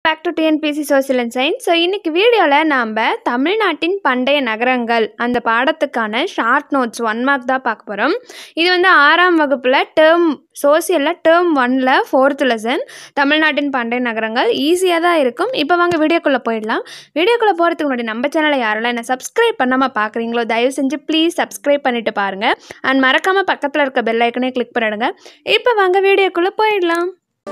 back to TNPSC social and science so இன்றைக்கி வீடியோவில் நாம் தமிழ்நாட்டின் பண்டைய நகரங்கள் அந்த பாடத்துக்கான ஷார்ட் நோட்ஸ் ஒன் மார்க் தான் பார்க்க போகிறோம் இது வந்து ஆறாம் வகுப்பில் டேர்ம் சோசியலில் டேர்ம் ஒனில் ஃபோர்த் லெசன் தமிழ்நாட்டின் பண்டைய நகரங்கள் ஈஸியாக தான் இருக்கும் இப்போ வாங்க வீடியோக்குள்ளே போயிடலாம் வீடியோக்குள்ளே போகிறதுக்கு முன்னாடி நம்ம சேனலை யாரெல்லாம் என்ன சப்ஸ்கிரைப் பண்ணாமல் பார்க்குறீங்களோ தயவு செஞ்சு ப்ளீஸ் சப்ஸ்கிரைப் பண்ணிட்டு பாருங்கள் அண்ட் மறக்காமல் பக்கத்தில் இருக்க பெல் ஐக்கனே கிளிக் பண்ணிடுங்க இப்போ வாங்க வீடியோக்குள்ளே போயிடலாம்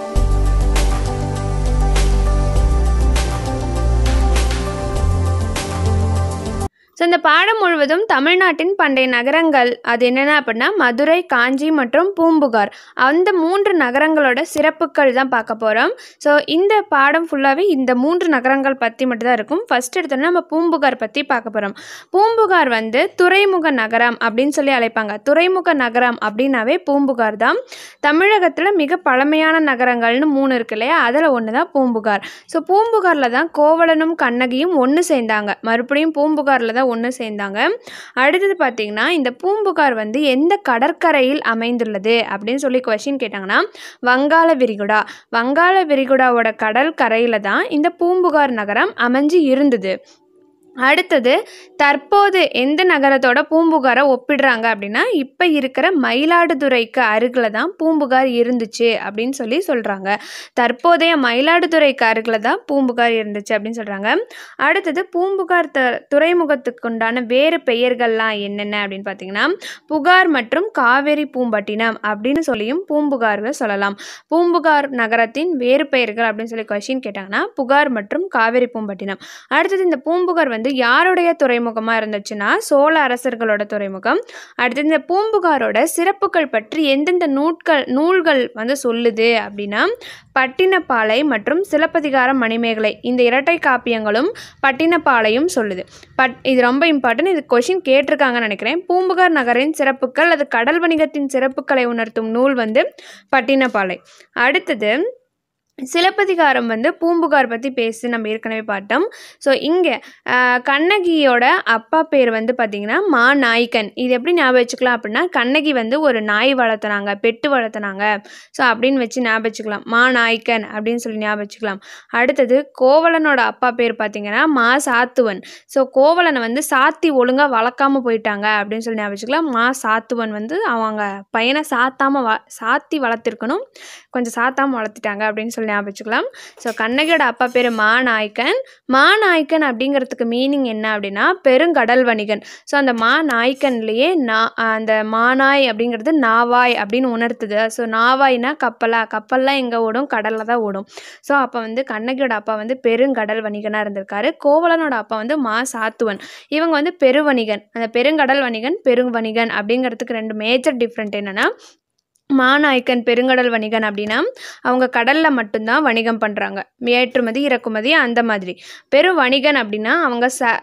ஸோ இந்த பாடம் முழுவதும் தமிழ்நாட்டின் பண்டைய நகரங்கள் அது என்னென்ன அப்படின்னா மதுரை காஞ்சி மற்றும் பூம்புகார் அந்த மூன்று நகரங்களோட சிறப்புகள் தான் பார்க்க போகிறோம் ஸோ இந்த பாடம் ஃபுல்லாகவே இந்த மூன்று நகரங்கள் பற்றி மட்டும்தான் இருக்கும் ஃபஸ்ட் எடுத்தோன்னா நம்ம பூம்புகார் பற்றி பார்க்க போகிறோம் பூம்புகார் வந்து துறைமுக நகரம் அப்படின்னு சொல்லி அழைப்பாங்க துறைமுக நகரம் அப்படின்னாவே பூம்புகார் தான் தமிழகத்தில் மிக பழமையான நகரங்கள்னு மூணு இருக்கு இல்லையா அதில் ஒன்று தான் பூம்புகார் ஸோ பூம்புகாரில் தான் கோவலனும் கண்ணகியும் ஒன்று சேர்ந்தாங்க மறுபடியும் பூம்புகாரில் தான் ஒன்று சேர்ந்தாங்க அடுத்தது பார்த்திங்கன்னா இந்த பூம்புகார் வந்து எந்த கடற்கரையில் அமைந்துள்ளது அப்படின்னு சொல்லி கொஷின் கேட்டாங்கன்னா வங்காள விரிகுடா வங்காள விரிகுடாவோட கடல் கரையில் தான் இந்த பூம்புகார் நகரம் அமைஞ்சு இருந்தது அடுத்தது தற்போது எந்த நகரத்தோட பூம்புகாரை ஒப்பிடுறாங்க அப்படின்னா இப்போ இருக்கிற மயிலாடுதுறைக்கு அருகில் தான் பூம்புகார் இருந்துச்சு அப்படின்னு சொல்லி சொல்கிறாங்க தற்போதைய மயிலாடுதுறைக்கு அருகில் தான் பூம்புகார் இருந்துச்சு அப்படின்னு சொல்கிறாங்க அடுத்தது பூம்புகார் த துறைமுகத்துக்கு உண்டான வேறு பெயர்கள்லாம் என்னென்ன அப்படின்னு பார்த்தீங்கன்னா புகார் மற்றும் காவேரி பூம்பட்டினம் அப்படின்னு சொல்லியும் பூம்புகார்வை சொல்லலாம் பூம்புகார் நகரத்தின் வேறு பெயர்கள் அப்படின்னு சொல்லி கொஷின் கேட்டாங்கன்னா புகார் மற்றும் காவேரி பூம்பட்டினம் அடுத்தது இந்த பூம்புகார் வந்து யாருடைய துறைமுகமாக இருந்துச்சுன்னா சோழ அரசர்களோட துறைமுகம் அடுத்தது இந்த பூம்புகாரோட சிறப்புகள் பற்றி எந்தெந்த நூட்கள் நூல்கள் வந்து சொல்லுது அப்படின்னா பட்டினப்பாலை மற்றும் சிலப்பதிகாரம் மணிமேகலை இந்த இரட்டை காப்பியங்களும் பட்டினப்பாலையும் சொல்லுது பட் இது ரொம்ப இம்பார்ட்டன்ட் இது கொஷின் கேட்டிருக்காங்கன்னு நினைக்கிறேன் பூம்புகார் நகரின் சிறப்புகள் அது கடல் வணிகத்தின் சிறப்புகளை உணர்த்தும் நூல் வந்து பட்டினப்பாலை அடுத்தது சிலப்பதிகாரம் வந்து பூம்புகார் பற்றி பேசி நம்ம ஏற்கனவே பார்த்தோம் ஸோ இங்கே கண்ணகியோட அப்பா பேர் வந்து பார்த்திங்கன்னா மா நாய்க்கன் இது எப்படி ஞாபகம் வச்சுக்கலாம் அப்படின்னா கண்ணகி வந்து ஒரு நாய் வளர்த்துனாங்க பெட்டு வளர்த்துனாங்க ஸோ அப்படின்னு வச்சு ஞாபகம் வச்சுக்கலாம் மா நாய்க்கன் அப்படின்னு சொல்லி ஞாபகம் வச்சுக்கலாம் அடுத்தது கோவலனோட அப்பா பேர் பார்த்திங்கன்னா மா சாத்துவன் ஸோ கோவலனை வந்து சாத்தி ஒழுங்காக வளர்க்காம போயிட்டாங்க அப்படின்னு சொல்லி ஞாபகம் வச்சுக்கலாம் மா சாத்துவன் வந்து அவங்க பையனை சாத்தாமல் வ சாத்தி வளர்த்துருக்கணும் கொஞ்சம் சாத்தாமல் வளர்த்துட்டாங்க அப்படின்னு சொல்லி ஞாபகம் வச்சுக்கலாம் ஸோ கண்ணகியோட அப்பா பேர் மாநாய்க்கன் மாநாய்க்கன் அப்படிங்கிறதுக்கு மீனிங் என்ன அப்படின்னா பெருங்கடல் வணிகன் ஸோ அந்த மா நாய்க்கன்லேயே நா அந்த மானாய் அப்படிங்கிறது நாவாய் அப்படின்னு உணர்த்துது ஸோ நாவாய்னா கப்பலா கப்பல்லாம் எங்கே ஓடும் கடலில் தான் ஓடும் ஸோ அப்போ வந்து கண்ணகியோட அப்பா வந்து பெருங்கடல் வணிகனாக இருந்திருக்காரு கோவலனோட அப்பா வந்து மா சாத்துவன் இவங்க வந்து பெருவணிகன் அந்த பெருங்கடல் வணிகன் பெருவணிகன் அப்படிங்கிறதுக்கு ரெண்டு மேஜர் டிஃப்ரெண்ட் என்னென்னா மாநாய்க்கன் பெருங்கடல் வணிகன் அப்படின்னா அவங்க கடலில் மட்டும்தான் வணிகம் பண்ணுறாங்க ஏற்றுமதி இறக்குமதி அந்த மாதிரி பெரு வணிகன் அப்படின்னா அவங்க ச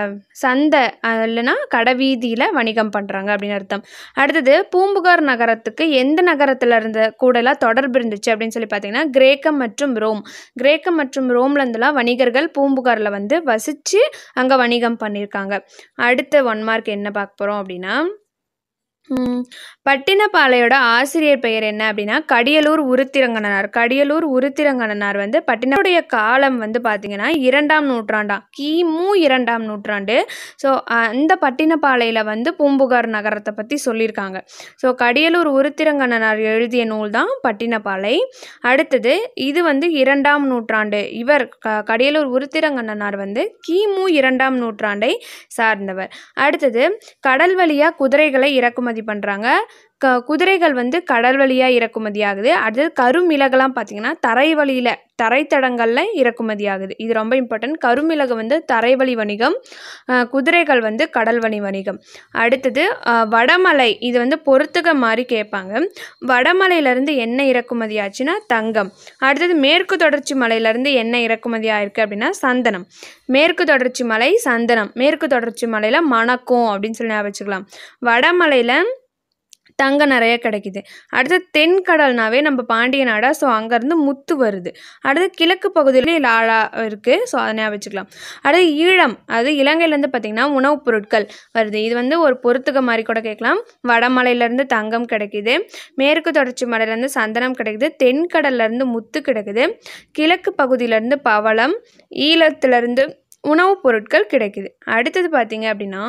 சந்தை இல்லைன்னா கடைவீதியில் வணிகம் பண்ணுறாங்க அப்படின்னு அர்த்தம் அடுத்தது பூம்புகார் நகரத்துக்கு எந்த நகரத்தில் இருந்த கூடலாம் தொடர்பு இருந்துச்சு அப்படின்னு சொல்லி பார்த்தீங்கன்னா கிரேக்கம் மற்றும் ரோம் கிரேக்கம் மற்றும் ரோம்லேருந்துலாம் வணிகர்கள் பூம்புகாரில் வந்து வசித்து அங்கே வணிகம் பண்ணியிருக்காங்க அடுத்த ஒன் மார்க் என்ன பார்க்க போகிறோம் அப்படின்னா பட்டினப்பாளையோட ஆசிரியர் பெயர் என்ன அப்படின்னா கடியலூர் உருத்திரங்கனார் கடியலூர் உருத்திரங்கனார் வந்து பட்டினுடைய காலம் வந்து பார்த்திங்கன்னா இரண்டாம் நூற்றாண்டாம் கிமு இரண்டாம் நூற்றாண்டு ஸோ அந்த பட்டினப்பாளையில் வந்து பூம்புகார் நகரத்தை பற்றி சொல்லியிருக்காங்க ஸோ கடியலூர் உருத்திரங்கனார் எழுதிய நூல் தான் பட்டினப்பாலை அடுத்தது இது வந்து இரண்டாம் நூற்றாண்டு இவர் க கடியலூர் உருத்திரங்கண்ணனார் வந்து கிமு இரண்டாம் நூற்றாண்டை சார்ந்தவர் அடுத்தது கடல் வழியாக குதிரைகளை இறக்குமதி பண்ணுறாங்க க குதிரைகள் வந்து கடல் வழியாக இறக்குமதி ஆகுது அடுத்தது கருமிளகெல்லாம் பார்த்திங்கன்னா தரை வழியில் தரைத்தடங்களில் இறக்குமதி ஆகுது இது ரொம்ப இம்பார்ட்டன்ட் கருமிளகு வந்து தரைவழி வணிகம் குதிரைகள் வந்து கடல் வழி வணிகம் அடுத்தது வடமலை இது வந்து பொறுத்துக மாதிரி கேட்பாங்க வடமலையிலேருந்து என்ன இறக்குமதி ஆச்சுன்னா தங்கம் அடுத்தது மேற்கு தொடர்ச்சி மலையிலேருந்து என்ன இறக்குமதி ஆயிருக்கு அப்படின்னா சந்தனம் மேற்கு தொடர்ச்சி மலை சந்தனம் மேற்கு தொடர்ச்சி மலையில் மணக்கும் அப்படின்னு சொல்லி ஞாபகம் வச்சுக்கலாம் வடமலையில் தங்கம் நிறைய கிடைக்குது அடுத்து தென்கடல்னாவே நம்ம பாண்டிய நாடா ஸோ அங்கேருந்து முத்து வருது அடுத்து கிழக்கு பகுதியில் லாலா இருக்குது ஸோ அதை ஞாபகம் வச்சுக்கலாம் அடுத்து ஈழம் அது இலங்கையிலேருந்து பார்த்திங்கன்னா உணவுப் பொருட்கள் வருது இது வந்து ஒரு பொறுத்துக்க மாதிரி கூட கேட்கலாம் வடமலையிலேருந்து தங்கம் கிடைக்குது மேற்கு தொடர்ச்சி மலையிலேருந்து சந்தனம் கிடைக்குது தென்கடல்லேருந்து முத்து கிடைக்குது கிழக்கு பகுதியிலேருந்து பவளம் ஈழத்துலேருந்து உணவுப் பொருட்கள் கிடைக்குது அடுத்தது பார்த்தீங்க அப்படின்னா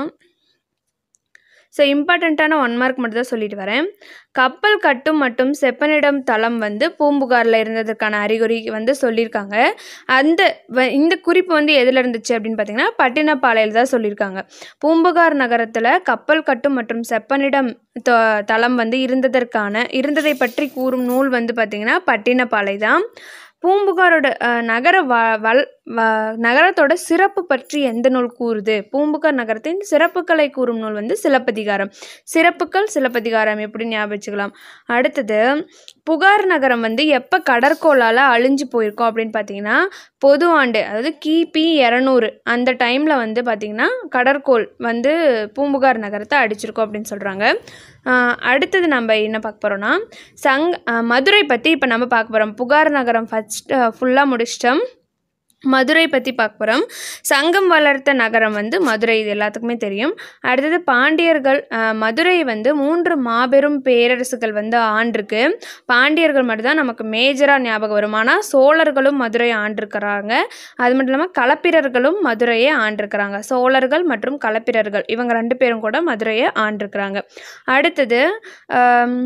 ஸோ இம்பார்ட்டண்ட்டான ஒன் மார்க் மட்டும் தான் சொல்லிட்டு வரேன் கப்பல் கட்டும் மற்றும் செப்பனிடம் தளம் வந்து பூம்புகாரில் இருந்ததற்கான அறிகுறி வந்து சொல்லியிருக்காங்க அந்த வ- இந்த குறிப்பு வந்து எதில் இருந்துச்சு அப்படின்னு பார்த்தீங்கன்னா பட்டினப்பாளையில் தான் சொல்லியிருக்காங்க பூம்புகார் நகரத்தில் கப்பல் கட்டும் மற்றும் செப்பனிடம் த- தளம் வந்து இருந்ததற்கான இருந்ததை பற்றி கூறும் நூல் வந்து பார்த்திங்கன்னா பட்டினப்பாலை தான் பூம்புகாரோட அஹ், நகர வ வல் வ நகரத்தோட சிறப்பு பற்றி எந்த நூல் கூறுது பூம்புகார் நகரத்தின் சிறப்புகளை கூறும் நூல் வந்து சிலப்பதிகாரம் சிறப்புகள் சிலப்பதிகாரம் எப்படி ஞாபகம் வச்சுக்கலாம் அடுத்தது புகார் நகரம் வந்து எப்போ கடற்கோளால் அழிஞ்சு போயிருக்கோம் அப்படின்னு பார்த்தீங்கன்னா பொது ஆண்டு அதாவது கிபி இரநூறு அந்த டைமில் வந்து பார்த்திங்கன்னா கடற்கோள் வந்து பூம்புகார் நகரத்தை அடிச்சிருக்கோம் அப்படின்னு சொல்கிறாங்க அடுத்தது நம்ம என்ன பார்க்க போகிறோன்னா சங் ஆஹ் மதுரை பற்றி இப்போ நம்ம பார்க்க போகிறோம் புகார் நகரம் ஃபஸ்ட் ஃபுல்லாக முடிச்சிட்டோம் மதுரை பற்றி பார்க்க போகிறோம் சங்கம் வளர்த்த நகரம் வந்து மதுரை இது எல்லாத்துக்குமே தெரியும் அடுத்தது பாண்டியர்கள் ஆஹ் மதுரை வந்து மூன்று மாபெரும் பேரரசுகள் வந்து ஆண்டிருக்கு பாண்டியர்கள் மட்டும்தான் நமக்கு மேஜராக ஞாபகம் வரும் ஆனால் சோழர்களும் மதுரை ஆண்டிருக்கிறாங்க அது மட்டும் இல்லாமல் களப்பிரர்களும் மதுரையை ஆண்டிருக்கிறாங்க சோழர்கள் மற்றும் களப்பிரர்கள் இவங்க ரெண்டு பேரும் கூட மதுரையை ஆண்டிருக்கிறாங்க அடுத்தது ஆம்,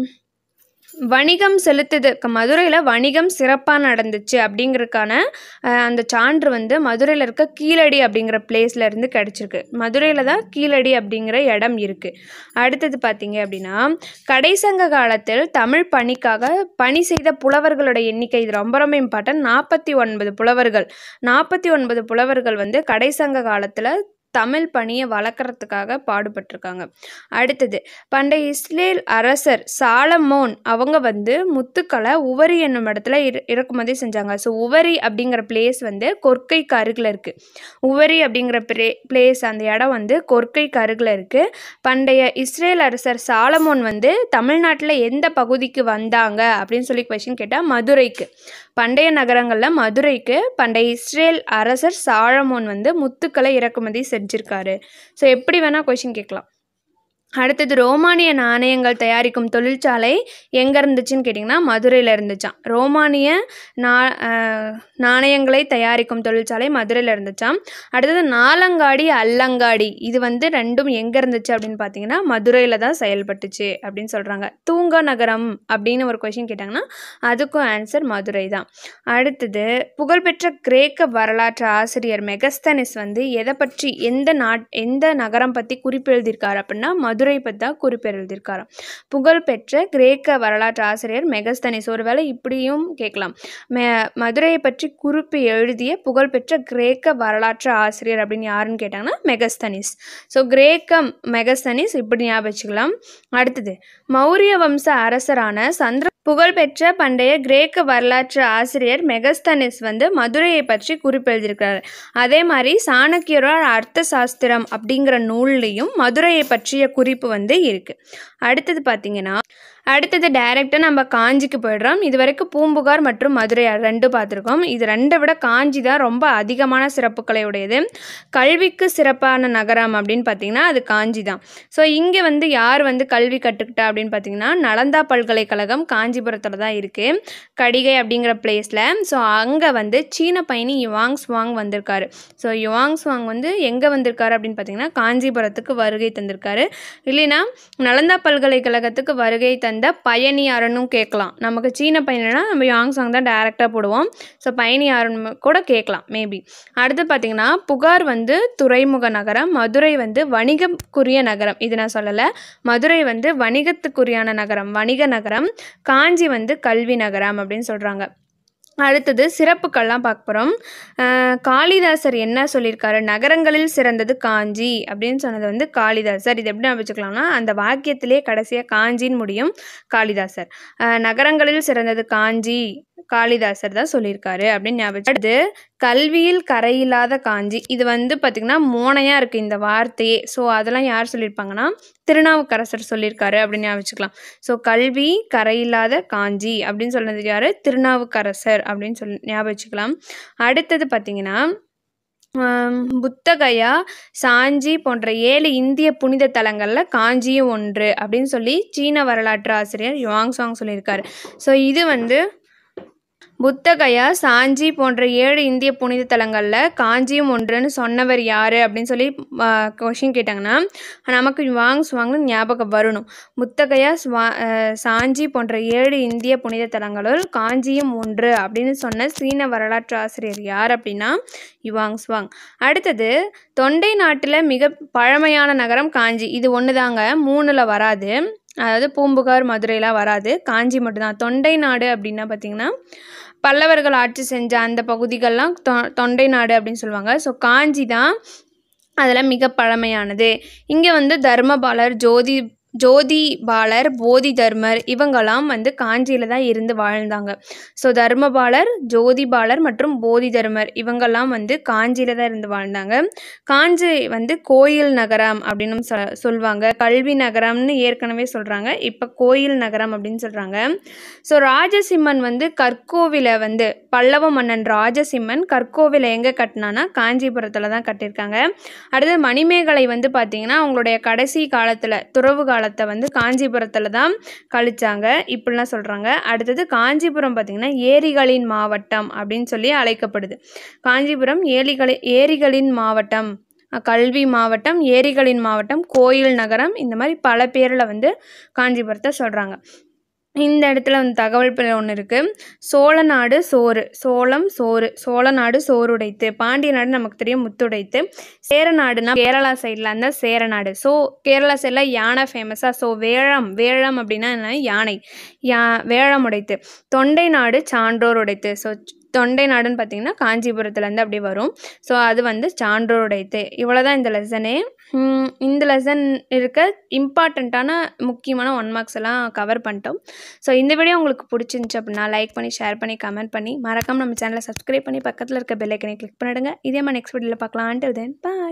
வணிகம் செலுத்துது மதுரையில் வணிகம் சிறப்பாக நடந்துச்சு அப்படிங்கிறதுக்கான அஹ், அந்த சான்று வந்து மதுரையில் இருக்க கீழடி அப்படிங்கிற பிளேஸ்ல இருந்து கிடச்சிருக்கு மதுரையில் தான் கீழடி அப்படிங்கிற இடம் இருக்குது அடுத்தது பார்த்தீங்க அப்படின்னா கடைசங்க காலத்தில் தமிழ் பணிக்காக பணி செய்த புலவர்களோட எண்ணிக்கை இது ரொம்ப ரொம்ப இம்பார்ட்டன்ட் நாற்பத்தி ஒன்பது புலவர்கள் நாற்பத்தி ஒன்பது புலவர்கள் வந்து கடைசங்க காலத்தில் தமிழ் பணியை வளர்க்குறதுக்காக பாடுபட்டிருக்காங்க அடுத்தது பண்டைய இஸ்ரேல் அரசர் சாலமோன் அவங்க வந்து முத்துக்களை உவரி என்னும் இடத்துல இற இறக்குமதி செஞ்சாங்க ஸோ உவரி அப்படிங்கிற பிளேஸ் வந்து கொற்கைக்கு அருகில் இருக்குது உவரி அப்படிங்கிற பிளே பிளேஸ் அந்த இடம் வந்து கொற்கைக்கு அருகில் இருக்குது பண்டைய இஸ்ரேல் அரசர் சாலமோன் வந்து தமிழ்நாட்டில் எந்த பகுதிக்கு வந்தாங்க அப்படின்னு சொல்லி கொஷின் கேட்டால் மதுரைக்கு பண்டைய நகரங்களில் மதுரைக்கு பண்டைய இஸ்ரேல் அரசர் சாலமோன் வந்து முத்துக்களை இறக்குமதி செஞ்சிருக்காரு ஸோ எப்படி வேணால் கொஷின் கேட்கலாம் அடுத்தது ரோமானிய நாணயங்கள் தயாரிக்கும் தொழிற்சாலை எங்கே இருந்துச்சுன்னு கேட்டிங்கன்னா மதுரையில் இருந்துச்சாம் ரோமானிய நா அஹ், நாணயங்களை தயாரிக்கும் தொழிற்சாலை மதுரையில் இருந்துச்சாம் அடுத்தது நாலங்காடி அல்லங்காடி இது வந்து ரெண்டும் எங்கே இருந்துச்சு அப்படின்னு பார்த்தீங்கன்னா மதுரையில் தான் செயல்பட்டுச்சு அப்படின்னு சொல்கிறாங்க தூங்க நகரம் அப்படின்னு ஒரு கொஷின் கேட்டாங்கன்னா அதுக்கும் ஆன்சர் மதுரை தான் அடுத்தது புகழ்பெற்ற கிரேக்க வரலாற்று ஆசிரியர் மெகஸ்தனிஸ் வந்து எதை பற்றி எந்த நாட் எந்த நகரம் பற்றி குறிப்பு எழுதியிருக்காரு அப்படின்னா மதுரை பற்றி தான் குறிப்பு எழுதியிருக்காராம் புகழ்பெற்ற கிரேக்க வரலாற்று ஆசிரியர் மெகஸ்தனிஸ் ஒருவேளை இப்படியும் கேட்கலாம் மெ மதுரையை பற்றி குறிப்பு எழுதிய புகழ்பெற்ற கிரேக்க வரலாற்று ஆசிரியர் அப்படின்னு யாருன்னு கேட்டாங்கன்னா மெகஸ்தனிஸ் ஸோ கிரேக்கம் மெகஸ்தனிஸ் இப்படி ஞாபகம் வச்சுக்கலாம் அடுத்தது மௌரிய வம்ச அரசரான சந்திர புகழ்பெற்ற பண்டைய கிரேக்க வரலாற்று ஆசிரியர் மெகஸ்தனிஸ் வந்து மதுரையை பற்றி குறிப்பு எழுதியிருக்கிறார் அதே மாதிரி சாணக்கியரோட அர்த்த சாஸ்திரம் அப்படிங்கிற நூல்லையும் மதுரையை பற்றிய குறிப்பு வந்து இருக்கு அடுத்தது பார்த்தீங்கன்னா அடுத்தது டைரெக்டாக நம்ம காஞ்சிக்கு போயிடுறோம் இது வரைக்கும் பூம்புகார் மற்றும் மதுரை ரெண்டு பார்த்துருக்கோம் இது ரெண்டை விட காஞ்சி தான் ரொம்ப அதிகமான சிறப்புகளை உடையது கல்விக்கு சிறப்பான நகரம் அப்படின்னு பார்த்தீங்கன்னா அது காஞ்சி தான் ஸோ இங்கே வந்து யார் வந்து கல்வி கற்றுக்கிட்டா அப்படின்னு பார்த்தீங்கன்னா நலந்தா பல்கலைக்கழகம் காஞ்சிபுரத்தில் தான் இருக்குது கடிகை அப்படிங்கிற பிளேஸில் ஸோ அங்கே வந்து சீன பயணி யுவாங் ஸ்வாங் வந்திருக்காரு ஸோ யுவாங் ஸ்வாங் வந்து எங்கே வந்திருக்காரு அப்படின்னு பார்த்தீங்கன்னா காஞ்சிபுரத்துக்கு வருகை தந்திருக்காரு இல்லைன்னா நலந்தா பல்கலைக்கழகத்துக்கு வருகை தந்த பயணியாரனும் கேட்கலாம் நமக்கு சீன பயணினா நம்ம யுவாங் ஸ்வாங் தான் டேரெக்டாக போடுவோம் ஸோ பயணியாரன் கூட கேட்கலாம் மேபி அடுத்து பார்த்தீங்கன்னா புகார் வந்து துறைமுக நகரம் மதுரை வந்து வணிகக்குரிய நகரம் இது நான் சொல்லலை மதுரை வந்து வணிகத்துக்குரியான நகரம் வணிக நகரம் காஞ்சி வந்து கல்வி நகரம் அப்படின்னு சொல்கிறாங்க அடுத்தது சிறப்புக்கள்லாம் பார்க்க போகிறோம் காளிதாசர் என்ன சொல்லியிருக்காரு நகரங்களில் சிறந்தது காஞ்சி அப்படின்னு சொன்னது வந்து காளிதாசர் இது எப்படி ஞாபகம் வச்சுக்கலாம்னா அந்த வாக்கியத்திலே கடைசியாக காஞ்சின்னு முடியும் காளிதாசர் அஹ், நகரங்களில் சிறந்தது காஞ்சி காளிதாசர் தான் சொல்லியிருக்காரு அப்படின்னு ஞாபகம் வச்சு- அடுத்து கல்வியில் கரையில்லாத காஞ்சி இது வந்து பார்த்திங்கன்னா மோனையாக இருக்குது இந்த வார்த்தையே ஸோ அதெல்லாம் யார் சொல்லியிருப்பாங்கன்னா திருநாவுக்கரசர் சொல்லியிருக்காரு அப்படின்னு ஞாபகம் வச்சுக்கலாம் ஸோ கல்வி கரையில்லாத காஞ்சி அப்படின்னு சொன்னது யார் திருநாவுக்கரசர் அப்படின்னு சொல்லி ஞாபகம் வச்சுக்கலாம் அடுத்தது பார்த்திங்கன்னா ஆம், புத்தகயா சாஞ்சி போன்ற ஏழு இந்திய புனித தலங்களில் காஞ்சியும் ஒன்று அப்படின்னு சொல்லி சீன வரலாற்று ஆசிரியர் யுவாங் சாங் சொல்லியிருக்காரு ஸோ இது வந்து புத்தகயா சாஞ்சி போன்ற ஏழு இந்திய புனித தலங்களில் காஞ்சியும் ஒன்றுன்னு சொன்னவர் யார் அப்படின்னு சொல்லி கொஷின் கேட்டாங்கன்னா நமக்கு வாங் சுவாங்னு ஞாபகம் வரணும் புத்தகயா ஸ்வா அஹ், சாஞ்சி போன்ற ஏழு இந்திய புனித தலங்களுள் காஞ்சியும் ஒன்று அப்படின்னு சொன்ன சீன வரலாற்று ஆசிரியர் யார் அப்படின்னா யுவாங் ஸ்வாங் அடுத்தது தொண்டை நாட்டில் மிக பழமையான நகரம் காஞ்சி இது ஒன்று தாங்க மூணில் வராது அதாவது பூம்புகார் மதுரைலாம் வராது காஞ்சி மட்டும்தான் தொண்டை நாடு அப்படின்னா பார்த்தீங்கன்னா பல்லவர்கள் ஆட்சி செஞ்ச அந்த பகுதிகள்லாம் தொ தொண்டை நாடு அப்படின்னு சொல்லுவாங்க ஸோ காஞ்சி தான் அதில் மிக பழமையானது இங்கே வந்து தர்மபாலர் ஜோதி ஜோதி பாலர் போதி தர்மர் இவங்கெல்லாம் வந்து காஞ்சியில் தான் இருந்து வாழ்ந்தாங்க ஸோ தர்மபாலர் ஜோதிபாலர் மற்றும் போதி தர்மர் இவங்கெல்லாம் வந்து காஞ்சியில் தான் இருந்து வாழ்ந்தாங்க காஞ்சி வந்து கோயில் நகரம் அப்படின்னு சொ சொல்லுவாங்க கல்வி நகரம்னு ஏற்கனவே சொல்கிறாங்க இப்போ கோயில் நகரம் அப்படின்னு சொல்கிறாங்க ஸோ ராஜசிம்மன் வந்து கற்கோவிலை வந்து பல்லவ மன்னன் ராஜசிம்மன் கற்கோவிலை எங்கே கட்டினானா காஞ்சிபுரத்தில் தான் கட்டியிருக்காங்க அடுத்து மணிமேகலை வந்து பார்த்திங்கன்னா அவங்களுடைய கடைசி காலத்தில் துறவு காலத்தை வந்து காஞ்சிபுரத்தில் தான் கழிச்சாங்க இப்படிலாம் சொல்கிறாங்க அடுத்தது காஞ்சிபுரம் பார்த்திங்கன்னா ஏரிகளின் மாவட்டம் அப்படின்னு சொல்லி அழைக்கப்படுது காஞ்சிபுரம் ஏரிகளி ஏரிகளின் மாவட்டம் அஹ் கல்வி மாவட்டம் ஏரிகளின் மாவட்டம் கோயில் நகரம் இந்த மாதிரி பல பேரில் வந்து காஞ்சிபுரத்தை சொல்கிறாங்க இந்த இடத்துல வந்து தகவல் பிழை ஒன்று இருக்குது சோழ நாடு சோறு சோளம் சோறு சோழ நாடு சோறு உடைத்து பாண்டிய நாடு நமக்கு தெரியும் முத்துடைத்து சேர நாடுனா கேரளா சைடில் இருந்தால் சேர நாடு ஸோ கேரளா சைடில் யானை ஃபேமஸாக ஸோ வேழம் வேழம் அப்படின்னா என்ன யானை யா வேழம் உடைத்து தொண்டை நாடு சான்றோர் உடைத்து ஸோ தொண்டை நாடுன்னு பார்த்தீங்கன்னா காஞ்சிபுரத்துலேருந்து அப்படியே வரும் ஸோ அது வந்து சான்றோர் உடைத்து இவ்வளோ தான் இந்த லெசனே இந்த லெசன் இருக்க இம்பார்ட்டண்ட்டான முக்கியமான ஒன் மார்க்ஸ் எல்லாம் கவர் பண்ணிட்டோம் ஸோ இந்த வீடியோ உங்களுக்கு பிடிச்சிருந்துச்சு அப்படின்னா லைக் பண்ணி ஷேர் பண்ணி கமெண்ட் பண்ணி மறக்காம நம்ம சேனலை சப்ஸ்கிரைப் பண்ணி பக்கத்தில் இருக்க பெல் ஐக்கனை கிளிக் பண்ணிடுங்க இதே மாதிரி நெக்ஸ்ட் வீடியோவில் பார்க்கலாம் தென் பாய்